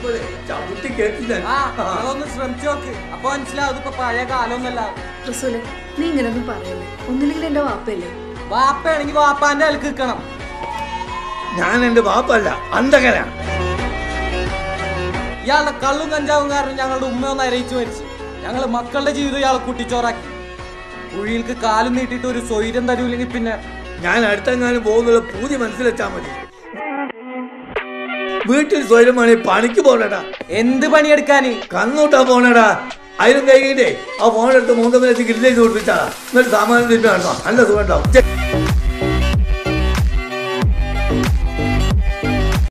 പറയുമ്പോഴേ ചവിട്ടി കേട്ടില്ല ആ അതൊന്ന് ശ്രമിച്ചു നോക്ക് അപ്പൊ മനസ്സിലാവും അതിപ്പോ പഴയ കാലമൊന്നല്ല റസൂലെ നീ ഇങ്ങനൊന്നും പറയല്ലേ ഒന്നില്ലെങ്കിൽ എന്റെ വാപ്പയല്ലേ വാപ്പയാണെങ്കിൽ വാപ്പാന്റെ അലക്ക് നിൽക്കണം ഞാൻ എന്റെ ബാപ്പല്ല അന്തകനാ ഇയാളുടെ കള്ളും കഞ്ചാവും കാരണം ഞങ്ങളുടെ ഉമ്മ ഒന്ന് അരയിച്ചു മരിച്ചു ഞങ്ങൾ മക്കളുടെ ജീവിതം ഇയാളെ കുട്ടിച്ചോറാക്കി കുഴിയിൽക്ക് കാലും നീട്ടിയിട്ട് ഒരു സ്വൈര്യം തരൂല്ലെങ്കിൽ പിന്നെ ഞാൻ അടുത്തെങ്ങാനും പോകുന്നുള്ള പൂതി മനസ്സിലെച്ചാ മതി വീട്ടിൽ സ്വയമാണെ പണിക്ക് പോണടാ എന്ത് പണിയെടുക്കാന് കന്നൂട്ടാ പോണടാ അതിലും കഴിഞ്ഞിട്ടേ ആ ഫോണെടുത്ത് മൂന്നമ്മലേക്ക് ഗ്രില്ല് ചെയ്ത് കൊടുപ്പിച്ചാ എന്നിട്ട് സാമാനം തിരിച്ചു കാണണം നല്ല സുഖം ഉണ്ടാവും